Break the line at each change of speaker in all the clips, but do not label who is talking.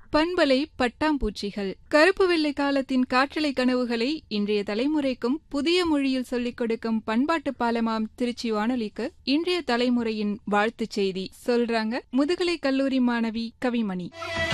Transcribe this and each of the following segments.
பண்பலை பட்டாம்பூச்சிகள் கருப்பு வெள்ளை காலத்தின் காற்றலை கனவுகளை இன்றைய தலைமுறைக்கும் புதிய மொழியில் சொல்லிக் கொடுக்கும் பண்பாட்டு பாலமாம் திருச்சி வானொலிக்கு இன்றைய தலைமுறையின் வாழ்த்துச் செய்தி சொல்றாங்க முதுகலை கல்லூரி மாணவி கவிமணி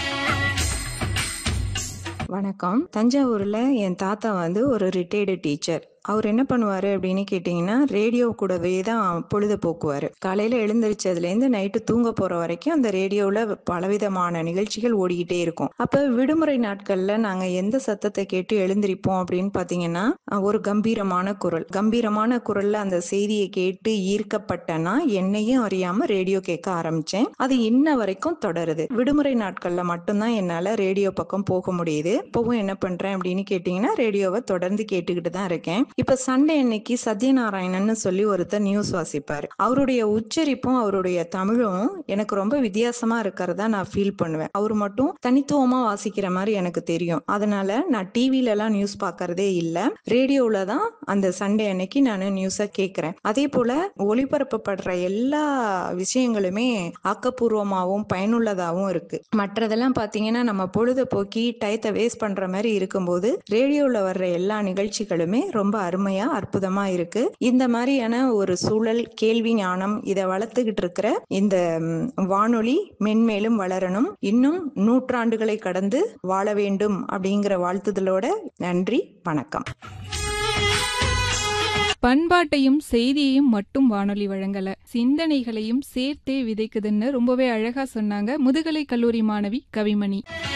வணக்கம் தஞ்சாவூர்ல என் தாத்தா வந்து ஒரு ரிட்டையர்டு டீச்சர் அவர் என்ன பண்ணுவாரு அப்படின்னு கேட்டிங்கன்னா ரேடியோ கூடவே தான் பொழுது போக்குவார் காலையில் எழுந்திரிச்சதுலேருந்து நைட்டு தூங்க போகிற வரைக்கும் அந்த ரேடியோவில் பலவிதமான நிகழ்ச்சிகள் ஓடிக்கிட்டே இருக்கும் அப்போ விடுமுறை நாட்களில் நாங்கள் எந்த சத்தத்தை கேட்டு எழுந்திருப்போம் அப்படின்னு பார்த்தீங்கன்னா ஒரு கம்பீரமான குரல் கம்பீரமான குரலில் அந்த செய்தியை கேட்டு ஈர்க்கப்பட்டனா என்னையும் அறியாமல் ரேடியோ கேட்க ஆரம்பித்தேன் அது இன்ன வரைக்கும் தொடருது விடுமுறை நாட்களில் மட்டும்தான் என்னால் ரேடியோ பக்கம் போக முடியுது இப்போவும் என்ன பண்ணுறேன் அப்படின்னு கேட்டிங்கன்னா ரேடியோவை தொடர்ந்து கேட்டுக்கிட்டு தான் இருக்கேன் இப்ப சண்டே அன்னைக்கு சத்யநாராயணன் சொல்லி ஒருத்தர் நியூஸ் வாசிப்பாரு அவருடைய உச்சரிப்பும் அவருடைய தமிழும் எனக்கு ரொம்ப வித்தியாசமா இருக்கிறதா நான் ஃபீல் பண்ணுவேன் அவர் மட்டும் தனித்துவமா வாசிக்கிற மாதிரி எனக்கு தெரியும் அதனால நான் டிவில எல்லாம் நியூஸ் பாக்குறதே இல்ல ரேடியோல தான் அந்த சண்டே அன்னைக்கு நான் நியூஸ கேட்கிறேன் அதே போல ஒளிபரப்பப்படுற எல்லா விஷயங்களுமே ஆக்கப்பூர்வமாகவும் பயனுள்ளதாகவும் இருக்கு மற்றதெல்லாம் பாத்தீங்கன்னா நம்ம பொழுதுபோக்கி டயத்தை வேஸ்ட் பண்ற மாதிரி இருக்கும்போது ரேடியோல வர்ற எல்லா நிகழ்ச்சிகளுமே ரொம்ப அருமையா அற்புதமா இருக்கு இந்த மாதிரியான ஒரு சூழல் கேள்வி ஞானம் இதை வளர்த்துக்கிட்டு இருக்கிற இந்த வானொலி மென்மேலும் வளரணும் இன்னும் நூற்றாண்டுகளை கடந்து வாழ வேண்டும் அப்படிங்கிற வாழ்த்துதலோட நன்றி வணக்கம்
பண்பாட்டையும் செய்தியையும் மட்டும் வானொலி வழங்கல சிந்தனைகளையும் சேர்த்தே விதைக்குதுன்னு ரொம்பவே அழகா சொன்னாங்க முதுகலை கல்லூரி மாணவி கவிமணி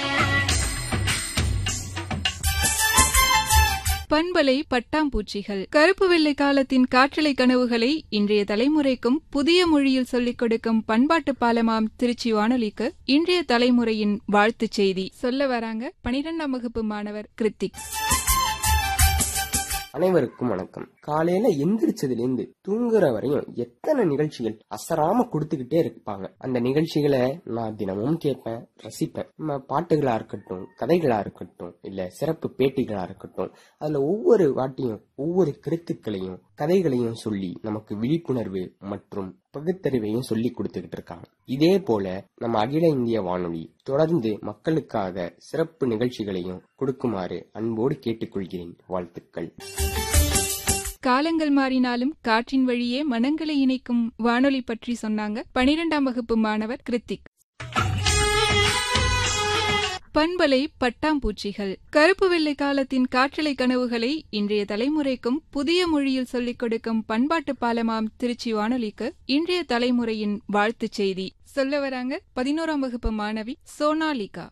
பண்பலை பட்டாம்பூச்சிகள் கருப்பு வெள்ளை காலத்தின் காற்றலை கனவுகளை இன்றைய தலைமுறைக்கும் புதிய மொழியில் சொல்லிக் கொடுக்கும் பண்பாட்டு பாலமாம் திருச்சி வானொலிக்கு இன்றைய தலைமுறையின் வாழ்த்துச் செய்தி சொல்ல வராங்க பனிரெண்டாம் வகுப்பு மாணவர் கிருத்திக்
அனைவருக்கும் வணக்கம் காலையில எந்திரிச்சதுல இருந்து தூங்குற வரையும் எத்தனை நிகழ்ச்சிகள் அசராம கொடுத்துக்கிட்டே இருப்பாங்க அந்த நிகழ்ச்சிகளை நான் தினமும் கேட்பேன் ரசிப்பேன் நம்ம பாட்டுகளா இருக்கட்டும் கதைகளா இருக்கட்டும் இல்ல சிறப்பு பேட்டிகளா இருக்கட்டும் அதுல ஒவ்வொரு வாட்டியும் ஒவ்வொரு கருத்துக்களையும் கதைகளையும் சொல்லி நமக்கு விழிப்புணர்வு மற்றும் பகுத்தறிவையும் சொல்லி கொடுத்துக்கிட்டு இருக்காங்க இதே போல நம்ம அகில இந்திய வானொலி தொடர்ந்து மக்களுக்காக சிறப்பு நிகழ்ச்சிகளையும் கொடுக்குமாறு அன்போடு கேட்டுக்கொள்கிறேன் வாழ்த்துக்கள்
காலங்கள் மாறினாலும் காற்றின் வழியே மனங்களை இணைக்கும் வானொலி பற்றி சொன்னாங்க பனிரெண்டாம் வகுப்பு மாணவர் கிருத்திக் பண்பலை பட்டாம்பூச்சிகள் கருப்பு வெள்ளை காலத்தின் காற்றலை கனவுகளை இன்றைய தலைமுறைக்கும் புதிய மொழியில் சொல்லிக் கொடுக்கும் பண்பாட்டு பாலமாம் திருச்சி வானொலிக்கு இன்றைய தலைமுறையின் வாழ்த்துச் செய்தி சொல்ல வராங்க பதினோராம் வகுப்பு மாணவி சோனாலிகா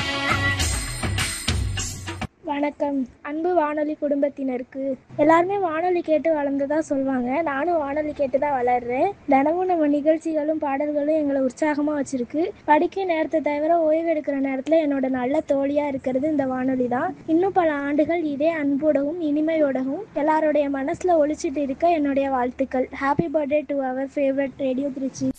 வணக்கம் அன்பு வானொலி குடும்பத்தினருக்கு எல்லாருமே வானொலி கேட்டு வளர்ந்ததா சொல்லுவாங்க நானும் வானொலி கேட்டு தான் வளர்றேன் தினமும் நம்ம நிகழ்ச்சிகளும் பாடல்களும் எங்களை உற்சாகமாக வச்சிருக்கு படிக்க நேரத்தை தவிர ஓய்வு எடுக்கிற நேரத்தில் என்னோட நல்ல தோழியாக இருக்கிறது இந்த வானொலி தான் இன்னும் பல ஆண்டுகள் இதே அன்போடவும் இனிமையோடவும் எல்லாருடைய மனசில் ஒழிச்சிட்டு இருக்க என்னுடைய வாழ்த்துக்கள் happy birthday to our favourite radio Trichy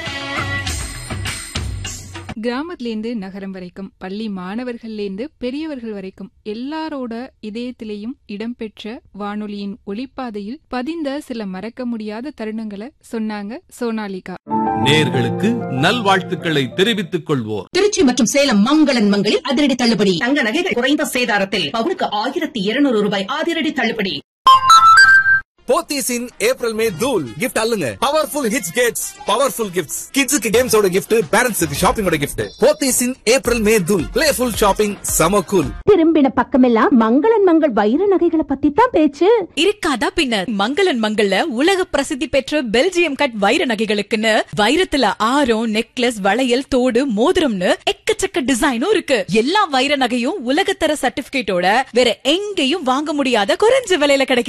கிராமத்திலேருந்து நகரம் வரைக்கும் பள்ளி மாணவர்கள்லேருந்து பெரியவர்கள் வரைக்கும் எல்லாரோட இதயத்திலேயும் இடம்பெற்ற வானொலியின் ஒளிப்பாதையில் பதிந்த சில மறக்க முடியாத தருணங்களை சொன்னாங்க சோனாலிகா
நேர்களுக்கு நல்வாழ்த்துக்களை தெரிவித்துக் கொள்வோர்
திருச்சி மற்றும் சேலம் மங்களன் மங்களில் அதிரடி தள்ளுபடி
தங்க நகைகள் குறைந்த சேதாரத்தில் பவுனுக்கு ஆயிரத்தி இருநூறு ரூபாய் அதிரடி தள்ளுபடி
போத்தீஸ் இன் ஏப்ரல் மே தூல் கிஃப்ட் அல்லுங்க powerful hits gets powerful gifts கிட்ஸுக்கு கேம்ஸோட கிஃப்ட் பேரண்ட்ஸுக்கு ஷாப்பிங்கோட gift Pothys in April May தூல் பிளேஃபுல் ஷாப்பிங் சம கூல்
திரும்பின பக்கமெல்லாம் மங்களன் மங்கள் வைர நகைகளை பத்தி தான் பேச்சு
இருக்காதா பின்ன மங்களன் மங்கள்ல உலக பிரசித்தி பெற்ற பெல்ஜியம் கட் வைர நகைகளுக்குன்னு வைரத்துல ஆரம் நெக்லஸ் வளையல் தோடு மோதிரம்னு எக்கச்சக்க டிசைனும் இருக்கு எல்லா வைர நகையும் உலகத்தர சர்டிபிகேட்டோட வேற எங்கேயும் வாங்க முடியாத குறைஞ்ச விலையில கிடைக்குது